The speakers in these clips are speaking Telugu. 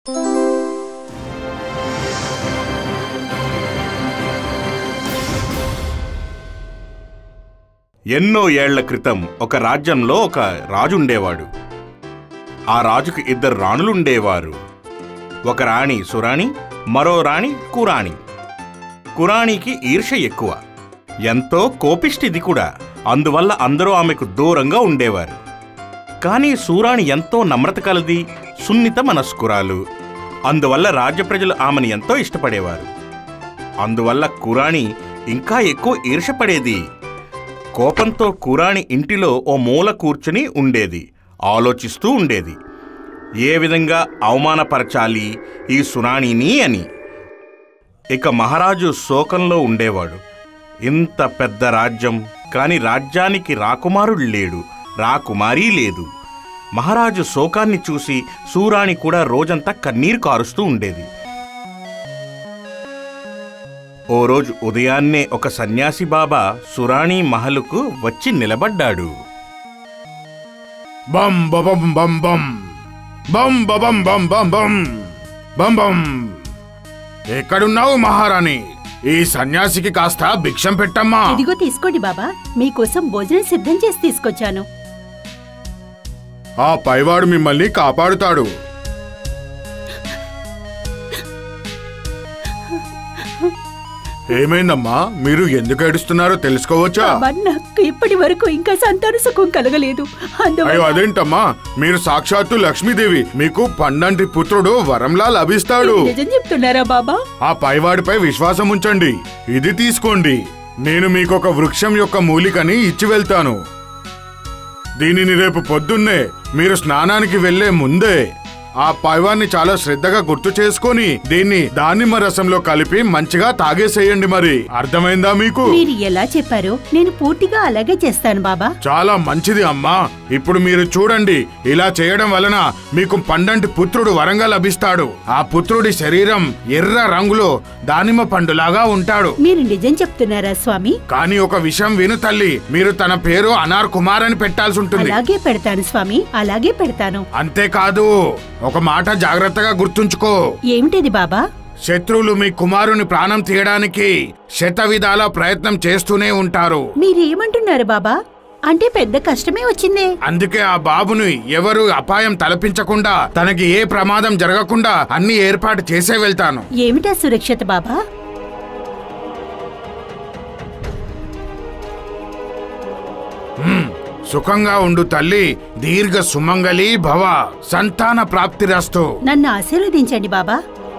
ఎన్నో ఏళ్ల క్రితం ఒక రాజ్యంలో ఒక రాజు ఉండేవాడు ఆ రాజుకు ఇద్దరు రాణులుండేవారు ఒక రాణి సురాణి మరో రాణి కురాణి కురాణికి ఈర్ష ఎక్కువ ఎంతో కోపిష్టిది కూడా అందువల్ల అందరూ ఆమెకు దూరంగా ఉండేవారు కానీ సూరాణి ఎంతో నమ్రత కలది సున్నిత మనస్కురాలు అందువల్ల రాజ్య ప్రజలు ఆమెను ఎంతో ఇష్టపడేవారు అందువల్ల కురాణి ఇంకా ఎక్కువ ఈర్షపడేది కోపంతో కురాణి ఇంటిలో ఓ మూల కూర్చుని ఉండేది ఆలోచిస్తూ ఉండేది ఏ విధంగా అవమానపరచాలి ఈ సునాణిని అని ఇక మహారాజు శోకంలో ఉండేవాడు ఇంత పెద్ద రాజ్యం కాని రాజ్యానికి రాకుమారుడు లేడు రాకుమారీ లేదు మహారాజు శోకాన్ని చూసి సూరాణి కూడా రోజంతా కన్నీరు కారుస్తూ ఉండేది ఓ రోజు ఉదయాన్నే ఒక సన్యాసి బాబా సురాణి మహలుకు వచ్చి నిలబడ్డాడు బం బం బం బం బం బం బం బం బం బం బం ఎక్కడున్నావు మహారాణి ఈ సన్యాసికి కాస్త భిక్షం పెట్టమ్మా ఇదిగో తీసుకోండి బాబా మీకోసం భోజనం సిద్ధం చేసి తీసుకొచ్చాను ఆ పైవాడు మిమ్మల్ని కాపాడుతాడు ఏమైందమ్మా మీరు ఎందుకు ఏడుస్తున్నారో తెలుసుకోవచ్చా బాబా నాకు ఇప్పటి వరకు ఇంకా సంతాన సుఖం కలగలేదు అయ్యో అందువల్ల అదేంటమ్మా మీరు సాక్షాత్తు లక్ష్మీదేవి మీకు పండంటి పుత్రుడు వరంలా లభిస్తాడు నిజం చెప్తున్నారా బాబా ఆ పైవాడిపై విశ్వాసం ఉంచండి ఇది తీసుకోండి నేను మీకు ఒక వృక్షం యొక్క మూలికని ఇచ్చి వెళ్తాను దీనిని రేపు పొద్దున్నే మీరు స్నానానికి వెళ్లే ముందే ఆ పైవాన్ని చాలా శ్రద్ధగా గుర్తు చేసుకొని దీన్ని దానిమ్మ రసంలో కలిపి మంచిగా తాగేసేయండి మరి అర్థమైందా మీకు మీరు ఎలా చెప్పారో నేను పూర్తిగా అలాగే చేస్తాను బాబా చాలా మంచిది అమ్మా ఇప్పుడు మీరు చూడండి ఇలా చేయడం వలన మీకు పండంటి పుత్రుడు వరంగా లభిస్తాడు ఆ పుత్రుడి శరీరం ఎర్ర రంగులో దానిమ్మ పండులాగా ఉంటాడు మీరు నిజం చెప్తున్నారా స్వామి కానీ ఒక విషయం విను తల్లి మీరు తన పేరు అనార్ కుమార్ అని పెట్టాల్సి ఉంటుంది అలాగే పెడతాను స్వామి అలాగే పెడతాను అంతేకాదు ఒక మాట జాగ్రత్తగా గుర్తుంచుకో ఏమిటిది బాబా శత్రువులు మీ కుమారుని ప్రాణం తీయడానికి శత విధాల ప్రయత్నం చేస్తూనే ఉంటారు మీరేమంటున్నారు బాబా అంటే పెద్ద కష్టమే వచ్చిందే అందుకే ఆ బాబుని ఎవరు అపాయం తలపించకుండా తనకి ఏ ప్రమాదం జరగకుండా అన్ని ఏర్పాటు చేసే వెళ్తాను ఏమిటా సురక్షిత బాబా సుఖంగా ఉండు తల్లి దీర్ఘ సుమంగళి భవ సంతాన ప్రాప్తిరస్తు నన్ను ఆశీర్వదించండి బాబా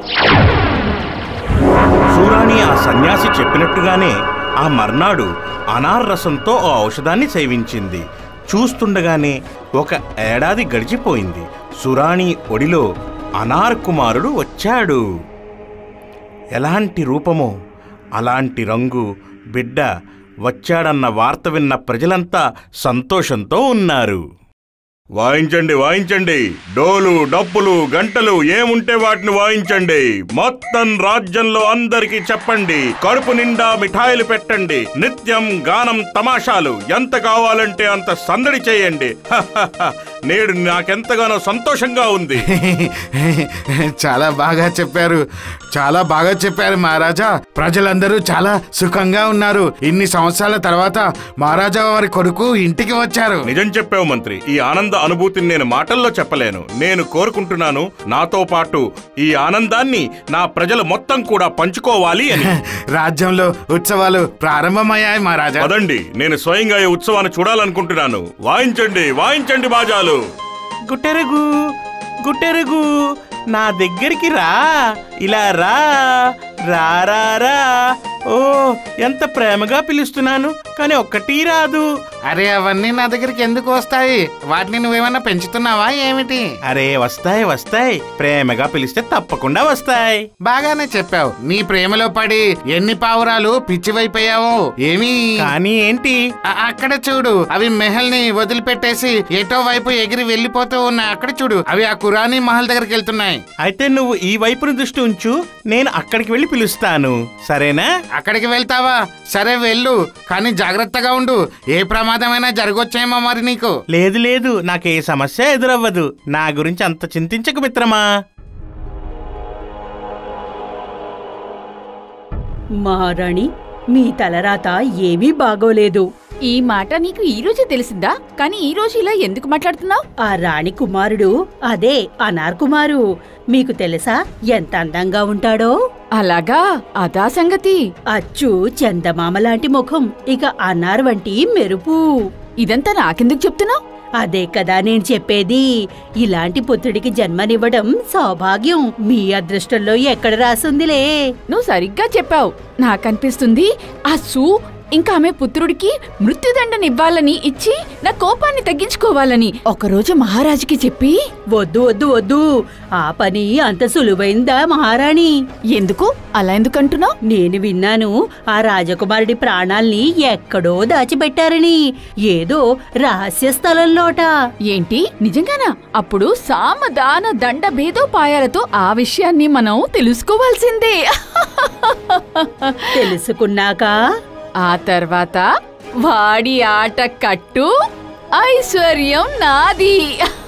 సూరాణి ఆ సన్యాసి చెప్పినట్టుగానే ఆ మర్నాడు అనార్ రసంతో ఓ ఔషధాన్ని సేవించింది చూస్తుండగానే ఒక ఏడాది గడిచిపోయింది సురాణి ఒడిలో అనార్ కుమారుడు వచ్చాడు ఎలాంటి రూపమో అలాంటి రంగు బిడ్డ వచ్చాడన్న వార్త విన్న ప్రజలంతా సంతోషంతో ఉన్నారు వాయించండి వాయించండి డోలు డప్పులు గంటలు ఏముంటే వాటిని వాయించండి మొత్తం రాజ్యంలో అందరికీ చెప్పండి కడుపు నిండా మిఠాయిలు పెట్టండి నిత్యం గానం తమాషాలు ఎంత కావాలంటే అంత సందడి చేయండి హహహ. నేడు నాకెంతగానో సంతోషంగా ఉంది చాలా బాగా చెప్పారు చాలా బాగా చెప్పారు మహారాజా ప్రజలందరూ చాలా సుఖంగా ఉన్నారు ఇన్ని సంవత్సరాల తర్వాత మహారాజా వారి కొడుకు ఇంటికి వచ్చారు నిజం చెప్పావు మంత్రి ఈ ఆనంద అనుభూతిని నేను మాటల్లో చెప్పలేను నేను కోరుకుంటున్నాను నాతో పాటు ఈ ఆనందాన్ని నా ప్రజలు మొత్తం కూడా పంచుకోవాలి అని రాజ్యంలో ఉత్సవాలు ప్రారంభమయ్యాయి మహారాజా పదండి నేను స్వయంగా ఈ ఉత్సవాన్ని చూడాలనుకుంటున్నాను వాయించండి వాయించండి బాజాలు గుట్టెరగు గుట్టెరగు నా దగ్గరికి రా ఇలా రా రా రా రా ఓ ఎంత ప్రేమగా పిలుస్తున్నాను కానీ ఒక్కటి రాదు అరే అవన్నీ నా దగ్గరికి ఎందుకు వస్తాయి వాటిని నువ్వేమన్నా పెంచుతున్నావా ఏమిటి అరే వస్తాయి వస్తాయి ప్రేమగా పిలిస్తే తప్పకుండా వస్తాయి బాగానే చెప్పావు నీ ప్రేమలో పడి ఎన్ని పావురాలు పిచ్చివైపోయావో ఏమీ కానీ ఏంటి అ- అక్కడ చూడు అవి మెహల్ ని వదిలిపెట్టేసి ఎటో వైపు ఎగిరి వెళ్ళిపోతూ ఉన్నాయి అక్కడ చూడు అవి ఆ కురానీ మహల్ దగ్గరికి వెళ్తున్నాయి అయితే నువ్వు ఈ వైపును దృష్టి ఉంచు నేను అక్కడికి వెళ్ళి పిలుస్తాను సరేనా అక్కడికి వెళ్తావా సరే వెళ్ళు కానీ జాగ్రత్తగా ఉండు ఏ ప్రమాదమైనా జరగొచ్చేమో మరి నీకు లేదు లేదు నాకే సమస్య ఎదురవ్వదు నా గురించి అంత చింతించకు మిత్రమా మహారాణి మీ తలరాత ఏమీ బాగోలేదు ఈ మాట నీకు ఈ రోజే తెలిసిందా కానీ ఈ రోజు ఇలా ఎందుకు మాట్లాడుతున్నావు ఆ రాణి కుమారుడు అదే అనార్ కుమారు మీకు తెలుసా ఎంత అందంగా ఉంటాడో అలాగా అదా సంగతి అచ్చు చందమామ లాంటి ముఖం ఇక అనార్ వంటి మెరుపు ఇదంతా నాకెందుకు చెప్తున్నావు అదే కదా నేను చెప్పేది ఇలాంటి పుత్రుడికి జన్మనివ్వడం సౌభాగ్యం మీ అదృష్టంలో ఎక్కడ రాసుందిలే నువ్వు సరిగ్గా చెప్పావు నాకనిపిస్తుంది ఆ సు ఇంకా ఆమె పుత్రుడికి మృత్యుదండనివ్వాలని ఇచ్చి నా కోపాన్ని తగ్గించుకోవాలని ఒకరోజు మహారాజుకి చెప్పి వద్దు వద్దు వద్దు ఆ పని అంత సులువైందా మహారాణి ఎందుకు అలా ఎందుకంటున్నావు నేను విన్నాను ఆ రాజకుమారుడి ప్రాణాల్ని ఎక్కడో దాచిపెట్టారని ఏదో రహస్య స్థలంలోట ఏంటి నిజంగానా అప్పుడు సామదాన దండ భేదోపాయాలతో ఆ విషయాన్ని మనం తెలుసుకోవాల్సిందే తెలుసుకున్నాక ఆ తర్వాత వాడి ఆట కట్టు ఐశ్వర్యం నాది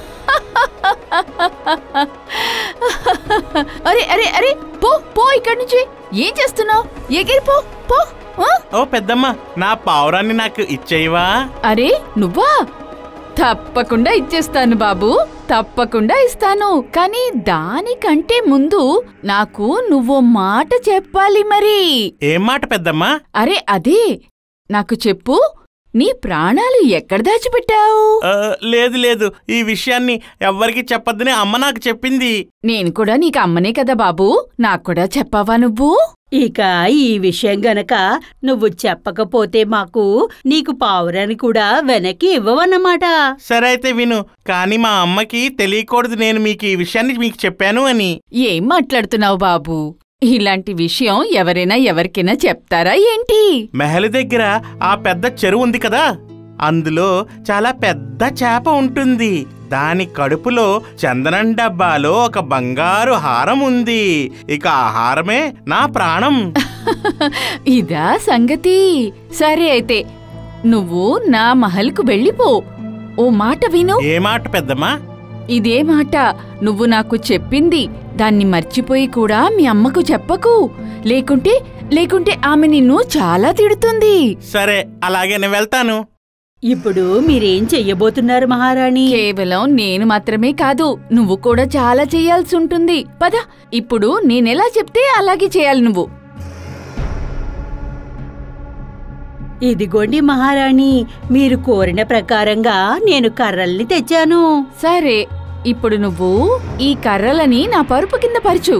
అరే అరే అరే పో పో ఇక్కడి నుంచి ఏం చేస్తున్నావు ఎగిరి పో పో ఆ? ఓ పెద్దమ్మ నా పావురాన్ని నాకు ఇచ్చేయవా అరే నువ్వా తప్పకుండా ఇచ్చేస్తాను బాబు తప్పకుండా ఇస్తాను కానీ దానికంటే ముందు నాకు నువ్వు మాట చెప్పాలి మరి ఏం మాట పెద్దమ్మ అరే అదే నాకు చెప్పు నీ ప్రాణాలు ఎక్కడ దాచిపెట్టావు ఆ, లేదు లేదు ఈ విషయాన్ని ఎవ్వరికి చెప్పొద్దని అమ్మ నాకు చెప్పింది నేను కూడా నీకు అమ్మనే కదా బాబు నాకు కూడా చెప్పావా నువ్వు ఇక ఈ విషయం గనక నువ్వు చెప్పకపోతే మాకు నీకు పావురాన్ని కూడా వెనక్కి ఇవ్వవన్నమాట సరే అయితే విను కానీ మా అమ్మకి తెలియకూడదు నేను మీకు ఈ విషయాన్ని మీకు చెప్పాను అని ఏం మాట్లాడుతున్నావు బాబు ఇలాంటి విషయం ఎవరైనా ఎవరికైనా చెప్తారా ఏంటి మెహల్ దగ్గర ఆ పెద్ద చెరువు ఉంది కదా అందులో చాలా పెద్ద చేప ఉంటుంది దాని కడుపులో చందనం డబ్బాలో ఒక బంగారు హారం ఉంది ఇక ఆ హారమే నా ప్రాణం ఇదా సంగతి సరే అయితే నువ్వు నా మహల్కు వెళ్ళిపో ఓ మాట విను ఏ మాట పెద్దమ్మా ఇదే మాట నువ్వు నాకు చెప్పింది దాన్ని మర్చిపోయి కూడా మీ అమ్మకు చెప్పకు లేకుంటే లేకుంటే ఆమె నిన్ను చాలా తిడుతుంది సరే అలాగే నేను వెళ్తాను ఇప్పుడు మీరేం చెయ్యబోతున్నారు మహారాణి కేవలం నేను మాత్రమే కాదు నువ్వు కూడా చాలా చేయాల్సి ఉంటుంది పద ఇప్పుడు నేనెలా చెప్తే అలాగే చేయాలి నువ్వు ఇదిగోండి మహారాణి మీరు కోరిన ప్రకారంగా నేను కర్రల్ని తెచ్చాను సరే ఇప్పుడు నువ్వు ఈ కర్రలని నా పరుపు కింద పరుచు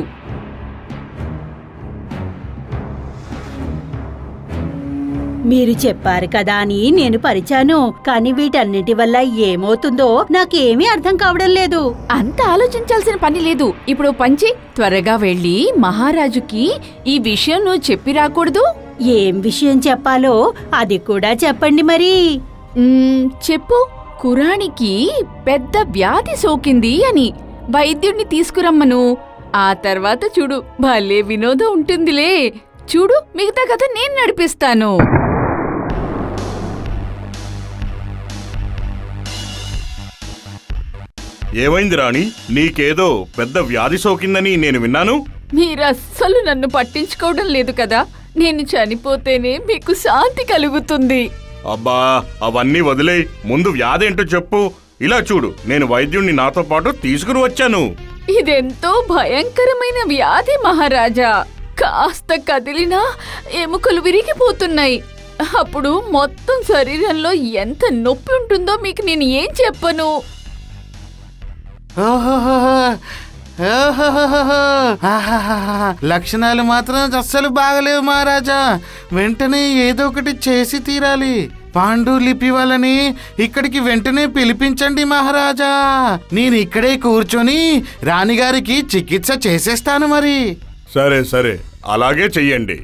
మీరు చెప్పారు కదా అని నేను పరిచాను కానీ వీటన్నిటి వల్ల ఏమవుతుందో నాకేమీ అర్థం కావడం లేదు అంత ఆలోచించాల్సిన పని లేదు ఇప్పుడు పంచి త్వరగా వెళ్ళి మహారాజుకి ఈ విషయం నువ్వు చెప్పి రాకూడదు ఏం విషయం చెప్పాలో అది కూడా చెప్పండి మరి మ్మ్, చెప్పు కురానికి పెద్ద వ్యాధి సోకింది అని వైద్యుణ్ణి తీసుకురమ్మను ఆ తర్వాత చూడు భలే వినోదం ఉంటుందిలే చూడు మిగతా కథ నేను నడిపిస్తాను ఏమైంది రాణి నీకేదో పెద్ద వ్యాధి సోకిందని నేను విన్నాను మీరస్సలు నన్ను పట్టించుకోవడం లేదు కదా నేను చనిపోతేనే మీకు శాంతి కలుగుతుంది అబ్బా అవన్నీ వదిలే ముందు వ్యాధి ఏంటో చెప్పు ఇలా చూడు నేను వైద్యుణ్ణి నాతో పాటు తీసుకుని వచ్చాను ఇదెంతో భయంకరమైన వ్యాధి మహారాజా కాస్త కదిలినా ఎముకలు విరిగిపోతున్నాయి అప్పుడు మొత్తం శరీరంలో ఎంత నొప్పి ఉంటుందో మీకు నేను ఏం చెప్పను లక్షణాలు మాత్రం అస్సలు బాగలేవు మహారాజా వెంటనే ఏదో ఒకటి చేసి తీరాలి పాండులిపి వాళ్ళని ఇక్కడికి వెంటనే పిలిపించండి మహారాజా నేను ఇక్కడే కూర్చొని రాణిగారికి చికిత్స చేసేస్తాను మరి సరే సరే అలాగే చెయ్యండి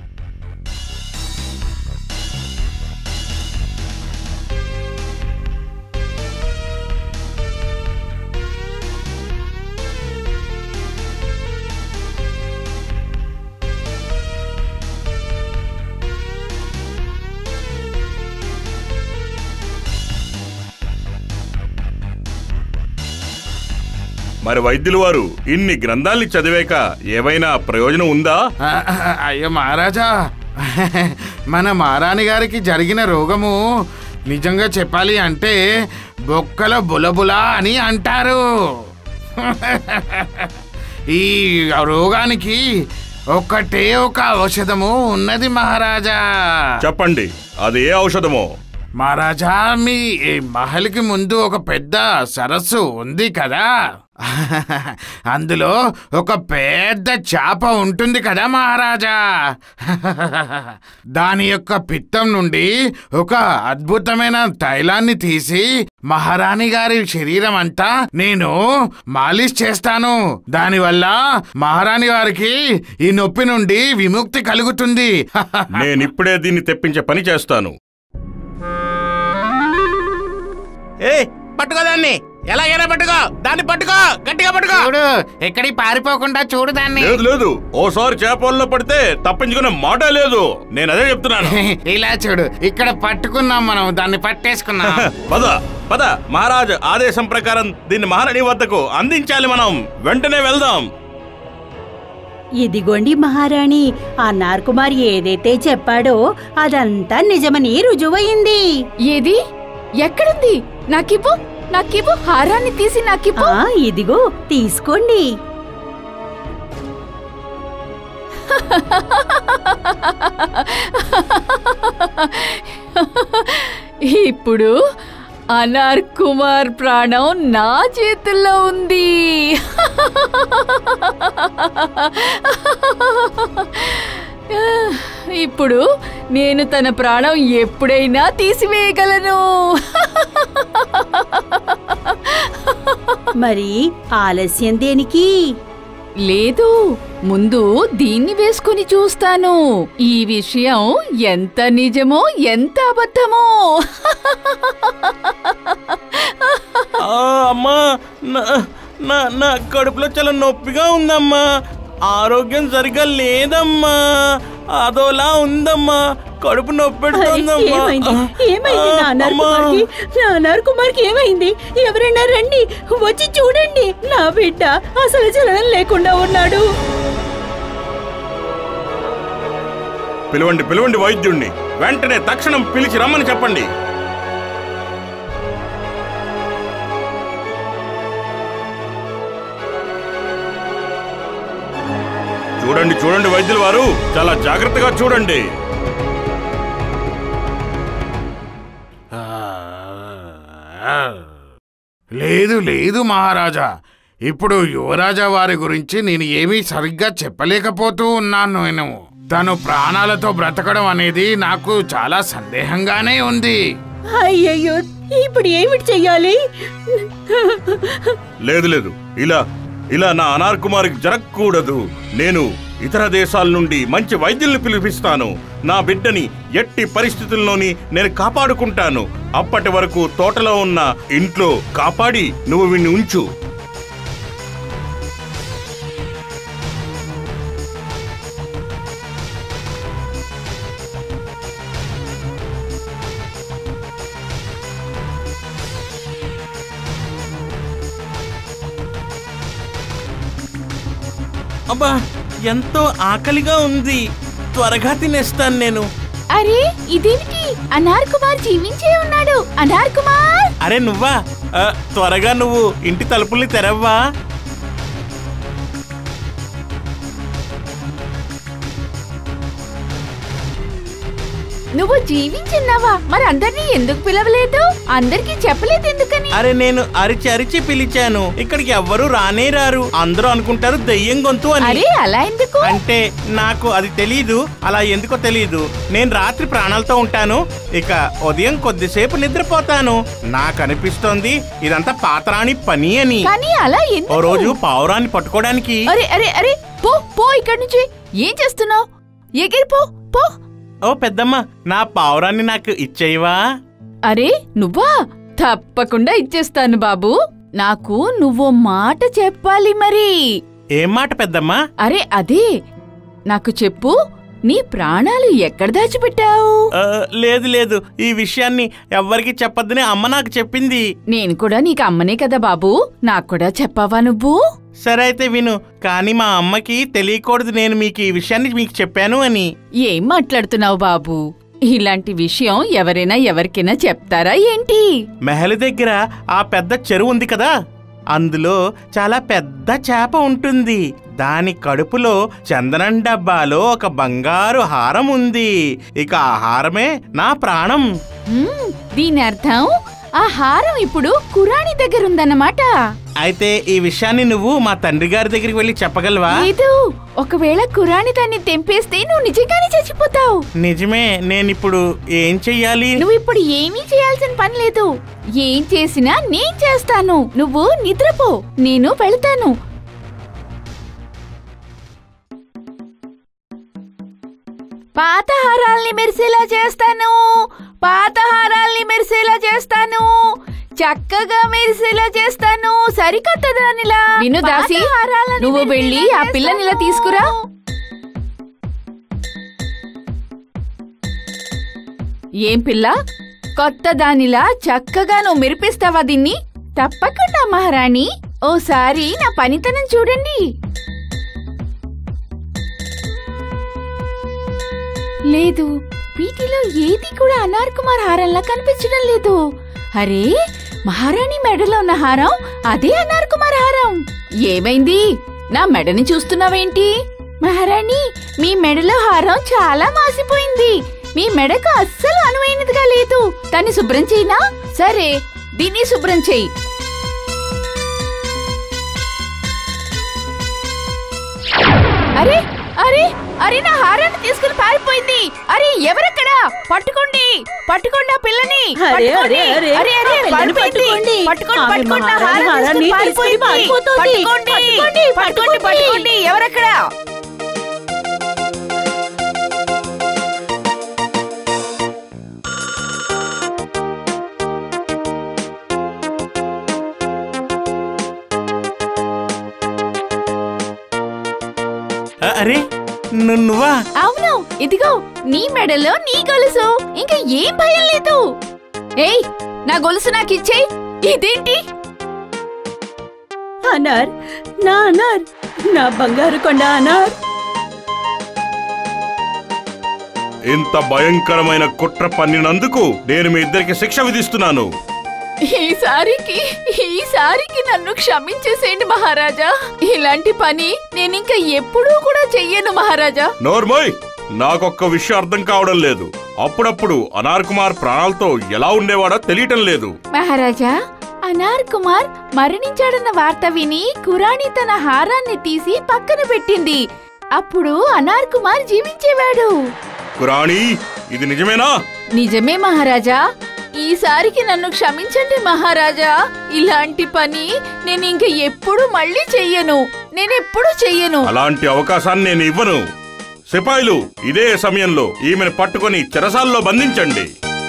మరి వైద్యులు వారు ఇన్ని గ్రంథాల్ని చదివాక ఏవైనా ప్రయోజనం ఉందా ఆ, అయ్యో మహారాజా మన మహారాణి గారికి జరిగిన రోగము నిజంగా చెప్పాలి అంటే బొక్కల బులబుల అని అంటారు ఈ రోగానికి ఒకటే ఒక ఔషధము ఉన్నది మహారాజా చెప్పండి అది ఏ ఔషధమో మహారాజా మీ ఈ మహల్కి ముందు ఒక పెద్ద సరస్సు ఉంది కదా అందులో ఒక పెద్ద చేప ఉంటుంది కదా మహారాజా దాని యొక్క పిత్తం నుండి ఒక అద్భుతమైన తైలాన్ని తీసి మహారాణి గారి శరీరం అంతా నేను మాలిష్ చేస్తాను దానివల్ల మహారాణి వారికి ఈ నొప్పి నుండి విముక్తి కలుగుతుంది నేనిప్పుడే దీన్ని తెప్పించే పని చేస్తాను ఏ పట్టుకో దాన్ని ఎలాగైనా పట్టుకో దాన్ని పట్టుకో గట్టిగా పట్టుకో చూడు ఎక్కడి పారిపోకుండా చూడు దాన్ని లేదు లేదు ఓసారి చేపల్లో పడితే తప్పించుకునే మాట లేదు నేను అదే చెప్తున్నాను ఇలా చూడు ఇక్కడ పట్టుకున్నాం మనం దాన్ని పట్టేసుకున్నాం పద పద మహారాజు ఆదేశం ప్రకారం దీన్ని మహారాణి వద్దకు అందించాలి మనం వెంటనే వెళ్దాం ఇదిగోండి మహారాణి ఆ నార్కుమార్ ఏదైతే చెప్పాడో అదంతా నిజమని రుజువయింది ఏది ఎక్కడుంది నాకివ్వు నాకివ్వు హారాన్ని తీసి నాకివ్వు ఆ ఇదిగో తీసుకోండి ఇప్పుడు అనార్ కుమార్ ప్రాణం నా చేతుల్లో ఉంది ఇప్పుడు నేను తన ప్రాణం ఎప్పుడైనా తీసివేయగలను మరి ఆలస్యం దేనికి లేదు ముందు దీన్ని వేసుకుని చూస్తాను ఈ విషయం ఎంత నిజమో ఎంత అబద్ధమో ఆ, అమ్మా నా నా నా కడుపులో చాలా నొప్పిగా ఉందమ్మా ఆరోగ్యం సరిగా లేదమ్మా అదోలా ఉందమ్మా కడుపు నొప్పి అరే, పెడుతుందమ్మా ఏమైంది ఏమైంది ఆ, నా అనార్ అమ్మా. కుమార్కి నా అనార్ కుమార్కి ఏమైంది ఎవరైనా రండి వచ్చి చూడండి నా బిడ్డ అసలు చలనం లేకుండా ఉన్నాడు పిలవండి పిలవండి వైద్యుణ్ణి వెంటనే తక్షణం పిలిచి రమ్మని చెప్పండి చూడండి చూడండి వైద్యుల వారు చాలా జాగ్రత్తగా చూడండి లేదు లేదు మహారాజా ఇప్పుడు యువరాజా వారి గురించి నేను ఏమీ సరిగ్గా చెప్పలేకపోతూ ఉన్నాను నేను తను ప్రాణాలతో బ్రతకడం అనేది నాకు చాలా సందేహంగానే ఉంది అయ్యయ్యో ఇప్పుడు ఏమిటి చెయ్యాలి లేదు లేదు ఇలా ఇలా నా అనార్ కుమార్కి జరగకూడదు నేను ఇతర దేశాల నుండి మంచి వైద్యుల్ని పిలిపిస్తాను నా బిడ్డని ఎట్టి పరిస్థితుల్లోని నేను కాపాడుకుంటాను అప్పటి వరకు తోటలో ఉన్న ఇంట్లో కాపాడి నువ్వు వీణ్ణి ఉంచు అబ్బా ఎంతో ఆకలిగా ఉంది త్వరగా తినేస్తాను నేను అరే ఇదేమిటి అనార్ కుమార్ జీవించే ఉన్నాడు అనార్ కుమార్ అరే నువ్వా ఆ, త్వరగా నువ్వు ఇంటి తలుపుల్ని తెరవ్వా నువ్వు జీవించున్నావా మరి అందరినీ ఎందుకు పిలవలేదు అందరికీ చెప్పలేదు ఎందుకని అరే నేను అరిచి అరిచి పిలిచాను ఇక్కడికి ఎవ్వరూ రానే రారు అందరూ అనుకుంటారు దెయ్యం గొంతు అని అరే అలా ఎందుకు అంటే నాకు అది తెలీదు అలా ఎందుకో తెలీదు నేను రాత్రి ప్రాణాలతో ఉంటాను ఇక ఉదయం కొద్దిసేపు నిద్రపోతాను నాకు అనిపిస్తోంది ఇదంతా పాతరాని పని అని కానీ అలా ఓ ఎందుకు రోజు పావురాన్ని పట్టుకోవడానికి అరే అరే అరే పో పో ఇక్కడి నుంచి ఏం చేస్తున్నావు ఎగిరిపో పో ఓ పెద్దమ్మ నా పావురాన్ని నాకు ఇచ్చేయవా అరే నువ్వా తప్పకుండా ఇచ్చేస్తాను బాబు నాకు నువ్వు మాట చెప్పాలి మరి ఏం మాట పెద్దమ్మా అరే అదే నాకు చెప్పు నీ ప్రాణాలు ఎక్కడ దాచిపెట్టావు ఆ, లేదు లేదు ఈ విషయాన్ని ఎవ్వరికి చెప్పొద్దని అమ్మ నాకు చెప్పింది నేను కూడా నీకు అమ్మనే కదా బాబు నాకు కూడా చెప్పావా నువ్వు సరే అయితే విను కానీ మా అమ్మకి తెలియకూడదు నేను మీకు ఈ విషయాన్ని మీకు చెప్పాను అని ఏం మాట్లాడుతున్నావు బాబు ఇలాంటి విషయం ఎవరైనా ఎవరికైనా చెప్తారా ఏంటి మెహల్ దగ్గర ఆ పెద్ద చెరువు ఉంది కదా అందులో చాలా పెద్ద చేప ఉంటుంది దాని కడుపులో చందనం డబ్బాలో ఒక బంగారు హారం ఉంది ఇక ఆ హారమే నా ప్రాణం హ్మ్, దీని అర్థం ఆ హారం ఇప్పుడు కురాణి దగ్గర ఉందన్నమాట అయితే ఈ విషయాన్ని నువ్వు మా తండ్రి గారి దగ్గరికి వెళ్ళి చెప్పగలవా లేదు ఒకవేళ కురాణి దాన్ని తెంపేస్తే నువ్వు నిజంగానే చచ్చిపోతావు నిజమే నేనిప్పుడు ఏం చెయ్యాలి నువ్వు ఇప్పుడు ఏమీ చేయాల్సిన పని లేదు ఏం చేసినా నేను చేస్తాను నువ్వు నిద్రపో నేను వెళ్తాను పాత హారాల్ని మెరిసేలా చేస్తాను పాత హారాల్ని మెరిసేలా చేస్తాను చక్కగా మెరిసేలా చేస్తాను సరికొత్త దానిలా విను దాసి నువ్వు వెళ్ళి ఆ పిల్లనిలా తీసుకురా ఏం పిల్ల కొత్త దానిలా చక్కగా నువ్వు మెరిపిస్తావా దీన్ని తప్పకుండా మహారాణి ఓసారి నా పనితనం చూడండి లేదు వీటిలో ఏది కూడా అనార్ కుమార్ హారంలా కనిపించడం లేదు అరే మహారాణి మెడలో ఉన్న హారం అదే అనార్ కుమార్ హారం ఏమైంది నా మెడని చూస్తున్నావేంటి మహారాణి మీ మెడలో హారం చాలా మాసిపోయింది మీ మెడకు అస్సలు అనువైనదిగా లేదు దాన్ని శుభ్రం చేయనా సరే దీన్ని శుభ్రం చెయ్యి అరే అరే అరే నా హారాన్ని తీసుకుని పారిపోయింది అరే ఎవరక్కడ పట్టుకోండి పట్టుకోండి ఆ పిల్లని అరే, పట్టుకోండి. అరే, అరే, అరే ఆ అరే పిల్లని పారిపోయింది. పట్టుకోండి. పట్టుకోండి ఆమె పట్టుకోండి నా మహారాణి హారాన్ని హారాన్ని తీసుకుని తీసుకుని పారిపోయింది. పారిపోతుంది. పట్టుకోండి పట్టుకోండి, పట్టుకోండి పట్టుకోండి. పట్టుకోండి ఎవరక్కడ ఆ, అరే ను- నువ్వా అవును ఇదిగో నీ మెడలో నీ గొలుసు ఇంకా ఏం భయం లేదు ఏయ్ నా గొలుసు నాకు ఇచ్చేయ్ ఇదేంటి అనార్ నా అనార్ నా బంగారు కొండ అనార్ ఇంత భయంకరమైన కుట్ర పన్నినందుకు నేను మీ ఇద్దరికి శిక్ష విధిస్తున్నాను ఈసారికి ఈసారికి నన్ను క్షమించేసేయండి మహారాజా ఇలాంటి పని నేనింక ఎప్పుడూ కూడా చెయ్యను మహారాజా నోర్మోయ్ నాకొక్క విషయం అర్థం కావడం లేదు అప్పుడప్పుడు అనార్ కుమార్ ప్రాణాలతో ఎలా ఉండేవాడో తెలియటం లేదు మహారాజా అనార్ కుమార్ మరణించాడన్న వార్త విని కురాణి తన హారాన్ని తీసి పక్కన పెట్టింది అప్పుడు అనార్ కుమార్ జీవించేవాడు కురాణి ఇది నిజమేనా నిజమే మహారాజా ఈసారికి నన్ను క్షమించండి మహారాజా ఇలాంటి పని నేను ఇంక ఎప్పుడు మళ్ళీ చెయ్యను నేనెప్పుడు చెయ్యను అలాంటి అవకాశాన్ని నేను ఇవ్వను సిపాయిలు ఇదే సమయంలో ఈమెను పట్టుకొని చెరసాల్లో బంధించండి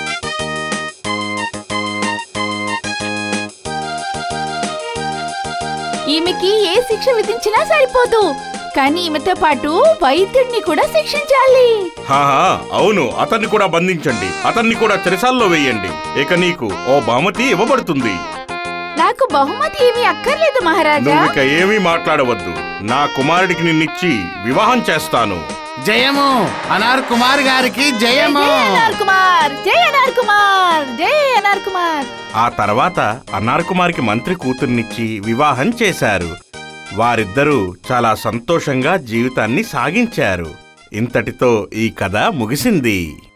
ఈమెకి ఏ శిక్ష విధించినా సరిపోదు కానీ ఈమెతో పాటు వైద్యుడిని కూడా శిక్షించాలి హాహా అవును అతన్ని కూడా బంధించండి అతన్ని కూడా చెరసాల్లో వేయండి ఇక నీకు ఓ బహుమతి ఇవ్వబడుతుంది నాకు బహుమతి ఏమీ అక్కర్లేదు మహారాజా నువ్వు ఇక ఏమీ మాట్లాడవద్దు నా కుమారుడికి నిన్నిచ్చి వివాహం చేస్తాను జయము అనార్ కుమార్ గారికి జయము జై అనార్ కుమార్ జై అనార్ కుమార్ జై అనార్ కుమార్ ఆ తర్వాత అన్నార్ కుమార్కి మంత్రి కూతుర్నిచ్చి వివాహం చేశారు వారిద్దరూ చాలా సంతోషంగా జీవితాన్ని సాగించారు ఇంతటితో ఈ కథ ముగిసింది